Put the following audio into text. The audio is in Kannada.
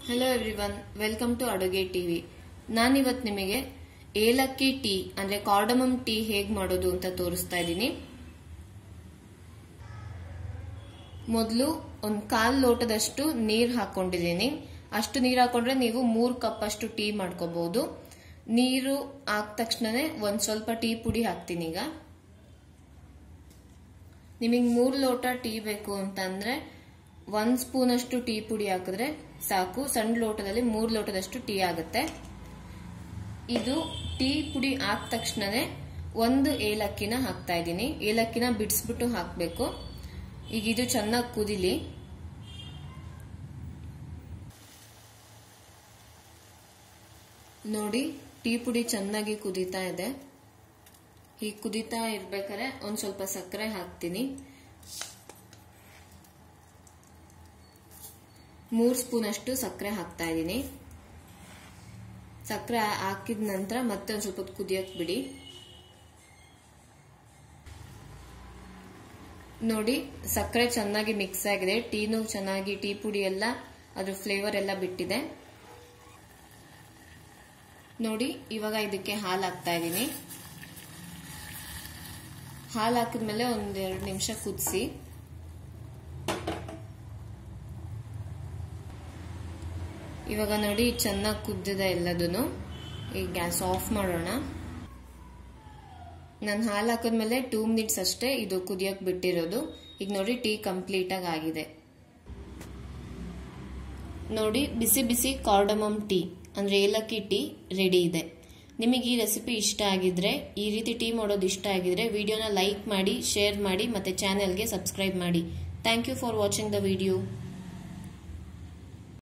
ಹಲೋ ಎವ್ರಿವನ್ ವೆಲ್ಕಮ್ ಟು ಅಡುಗೆ ಟಿವಿ ನಾನಿವತ್ತು ನಿಮಗೆ ಏಲಕ್ಕಿ ಟೀ ಅಂದ್ರೆ ಕಾರ್ಡಮಮ್ ಟೀ ಹೇಗ್ ಮಾಡೋದು ಅಂತ ತೋರಿಸ್ತಾ ಇದ್ದೀನಿ ಮೊದಲು ಒಂದು ಕಾಲ್ ಲೋಟದಷ್ಟು ನೀರ್ ಹಾಕೊಂಡಿದ್ದೀನಿ ಅಷ್ಟು ನೀರ್ ಹಾಕೊಂಡ್ರೆ ನೀವು ಮೂರ್ ಕಪ್ ಅಷ್ಟು ಟೀ ಮಾಡ್ಕೋಬಹುದು ನೀರು ಆದ ತಕ್ಷಣನೇ ಒಂದ್ ಸ್ವಲ್ಪ ಟೀ ಪುಡಿ ಹಾಕ್ತೀನಿ ಈಗ ನಿಮಗೆ ಮೂರ್ ಲೋಟ ಟೀ ಬೇಕು ಅಂತಂದ್ರೆ ಒಂದ್ ಸ್ಪೂನ್ ಅಷ್ಟು ಟೀ ಪುಡಿ ಹಾಕಿದ್ರೆ ಸಾಕು ಸಣ್ಣ ಲೋಟದಲ್ಲಿ ಮೂರ್ ಲೋಟದಷ್ಟು ಟೀ ಆಗುತ್ತೆ ಇದು ಟೀ ಪುಡಿ ಆದ ತಕ್ಷಣನೇ ಒಂದು ಏಲಕ್ಕಿನ ಹಾಕ್ತಾ ಇದ್ದೀನಿ ಏಲಕ್ಕಿನ ಬಿಡಿಸ್ಬಿಟ್ಟು ಹಾಕ್ಬೇಕು ಈಗ ಇದು ಚೆನ್ನಾಗಿ ಕುದಿಲಿ ನೋಡಿ ಟೀ ಪುಡಿ ಚೆನ್ನಾಗಿ ಕುದೀತಾ ಇದೆ ಹೀಗೆ ಕುದೀತಾ ಇರ್ಬೇಕಾದ್ರೆ ಒಂದ್ ಸ್ವಲ್ಪ ಸಕ್ಕರೆ ಹಾಕ್ತೀನಿ ಮೂರ್ ಸ್ಪೂನ್ ಅಷ್ಟು ಸಕ್ಕರೆ ಹಾಕ್ತಾ ಇದ್ದೀನಿ ಸಕ್ಕರೆ ಹಾಕಿದ ನಂತರ ಮತ್ತೆ ಒಂದ್ ಸ್ವಲ್ಪ ಕುದಿಯಕ್ ಬಿಡಿ ನೋಡಿ ಸಕ್ಕರೆ ಚೆನ್ನಾಗಿ ಮಿಕ್ಸ್ ಆಗಿದೆ ಟೀನು ಚೆನ್ನಾಗಿ ಟೀ ಪುಡಿ ಎಲ್ಲ ಅದ್ರ ಫ್ಲೇವರ್ ಎಲ್ಲ ಬಿಟ್ಟಿದೆ ನೋಡಿ ಇವಾಗ ಇದಕ್ಕೆ ಹಾಲು ಹಾಕ್ತಾ ಇದ್ದೀನಿ ಹಾಲು ಹಾಕಿದ್ಮೇಲೆ ಒಂದೆರಡು ನಿಮಿಷ ಕುದಿಸಿ ಇವಾಗ ನೋಡಿ ಚೆನ್ನಾಗಿ ಕುದ್ದಿದೆ ಎಲ್ಲದೂ ಈಗ ಗ್ಯಾಸ್ ಆಫ್ ಮಾಡೋಣ ನಾನು ಹಾಲು ಹಾಕಿದ್ಮೇಲೆ ಟೂ ಮಿನಿಟ್ಸ್ ಅಷ್ಟೇ ಇದು ಕುದಿಯಕ್ ಬಿಟ್ಟಿರೋದು ಈಗ ನೋಡಿ ಟೀ ಕಂಪ್ಲೀಟ್ ಆಗಿ ಆಗಿದೆ ನೋಡಿ ಬಿಸಿ ಬಿಸಿ ಕಾರ್ಡಮಮ್ ಟೀ ಅಂದ್ರೆ ಏಲಕ್ಕಿ ಟೀ ರೆಡಿ ಇದೆ ನಿಮಗೆ ಈ ರೆಸಿಪಿ ಇಷ್ಟ ಆಗಿದ್ರೆ ಈ ರೀತಿ ಟೀ ಮಾಡೋದು ಇಷ್ಟ ಆಗಿದ್ರೆ ವಿಡಿಯೋನ ಲೈಕ್ ಮಾಡಿ ಶೇರ್ ಮಾಡಿ ಮತ್ತೆ ಚಾನೆಲ್ಗೆ ಸಬ್ಸ್ಕ್ರೈಬ್ ಮಾಡಿ thank you for watching the video